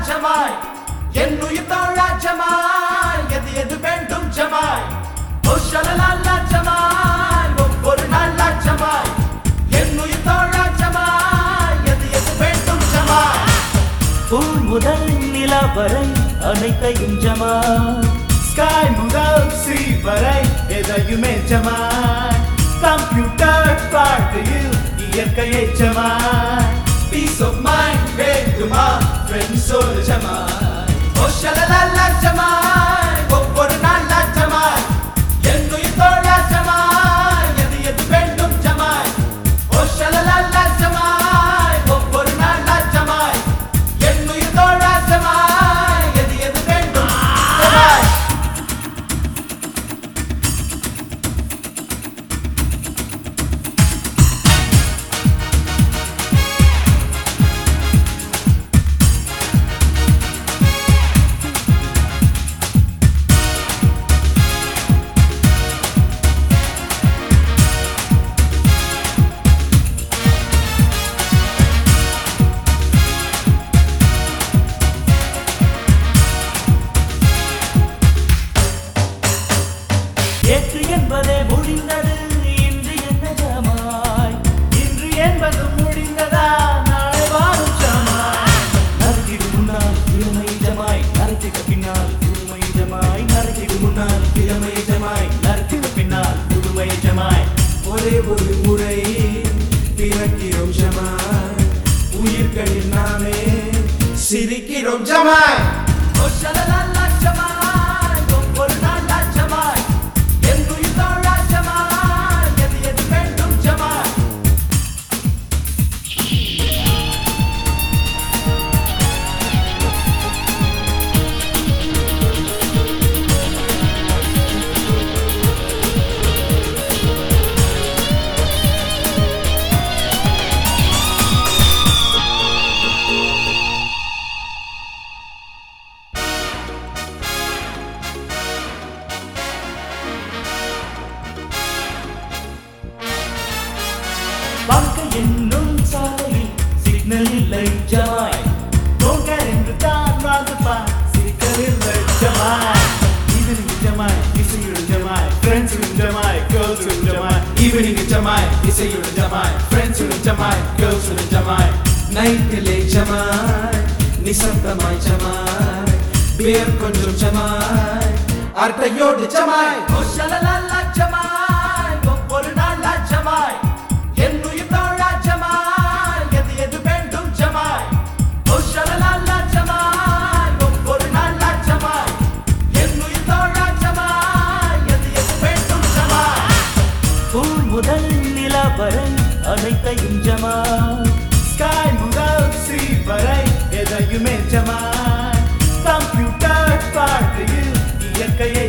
ஜமாய் என் உயிர் தோழா ஜமாய் எது எது வேண்டும் ஜமாய் ஓ ஷலலாலா ஜமாய் ஒவ்வொரு நாளா ஜமாய் என் உயிர் தோழா ஜமாய் எது எது வேண்டும் ஜமாய் பூ முதல் நிலா வரை அனைத்தையும் ஜமா ஸ்காய் முதல் சி வரை எதையுமே ஜமா கம்ப்யூட்டர் பார்க்கையில் இயற்கையை ஜமா பீஸ் ஆஃப் மைண்ட் வேண்டுமா ஃப்ரெண்ட்ஸோடு ஜமாய் ஓ ஷலலாலா ஜமாய் ஒவ்வொரு நாளா ஜமாய் என் உயிர் தோழா ஜமாய் எது எது வேண்டும் ஜமாய் ஓ ஷலலாலா ஜமாய் ஒவ்வொரு நாளா ஜமாய் என் உயிர் தோழா ஜமாய் எது எது வேண்டும் ஜமாய் ஏற்று என்பதே முடிந்தது இன்று என்ன ஜமாய் இன்று என்பது முடிந்ததா நாளை வாழும் ஜமாய் நரகிடு முன்னால் இளமை ஜமாய் நரகிடு பின்னால் புதுமை ஜமாய் நரகிடு முன்னால் இளமை ஜமாய் நரகிடு பின்னால் புதுமை ஜமாய் ஒரே ஒரு முறை பிறக்கிறோம் ஜமாய் உயிர்களில் நாமே சிரிக்கிறோம் ஜமாய் ஓ ஷலலாலா ஜமாய் ஒவ்வொரு நாளா ஜமாய் என் உயிர் தோழா ஜமாய் எது எது வேண்டும் ஜமாய் வாழ்க்கை என்னும் சாலையில் சிக்னல் இல்லை ஜமாய் போங்க என்று தான் வாழ்ந்துப்பான் சிக்கல் ஜமாய் இது ஜமாய் இசையுடன் ஜமாய் ஃப்ரெண்ட்ஸுடன் ஜமாய் கேர்ள்ஸுடன் ஜமாய் ஈவினிங் ஜமாய் இசையுடன் ஜமாய் ஃப்ரெண்ட்ஸுடன் ஜமாய் கேர்ள்ஸுடன் ஜமாய் நைட்டிலே ஜமாய் நிசப்தமாய் ஜமாய் பேர் கொஞ்சம் ஜமாய் அர்த்தையோடு ஜமாய் ஓ ஷலலாலா ஜமாய் ஒவ்வொரு நாளா ஜமாய் என் உயிர் தோழா ஜமாய் எது எது வேண்டும் ஜமாய் ஓ ஷலலாலா ஜமாய் ஒவ்வொரு நாளா ஜமாய் என் உயிர் தோழா ஜமாய் எது எது வேண்டும் ஜமாய் பூ முதல் நிலா வரை அனைத்தையும் ஜமா ஸ்காய் முதல் சி வரை எதையுமே ஜமா கம்ப்யூட்டர் பார்க்கையில் இயற்கையை